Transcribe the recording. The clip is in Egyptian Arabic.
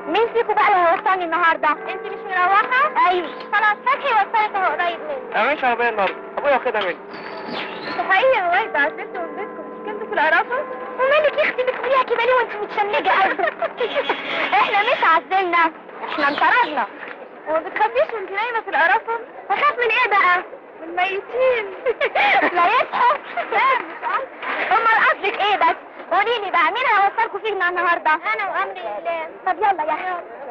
مين فيكم بقى اللي هيوصلني النهارده انت مش مروحه ايوه خلاص فتحي وصلت اهو قريب مني انا مش عربيه النهارده ابويا واخدها مني حقيقي يا وايدة عزلت من بيتكم مش كنتوا في القرافة؟ ومالك يا اختي بتقوليها كده ليه وانت متشنجة قوي؟ احنا مش عزلنا احنا انطردنا وما بتخافيش وانت نايمة في القرافة؟ بخاف من ايه بقى؟ من الميتين لا يصحوا؟ لا مش عارفة امال قصدك ايه بس؟ قولي لي بقى مين هيوصلكوا فينا النهارده؟ انا وامري اعلام طب يلا يا اخي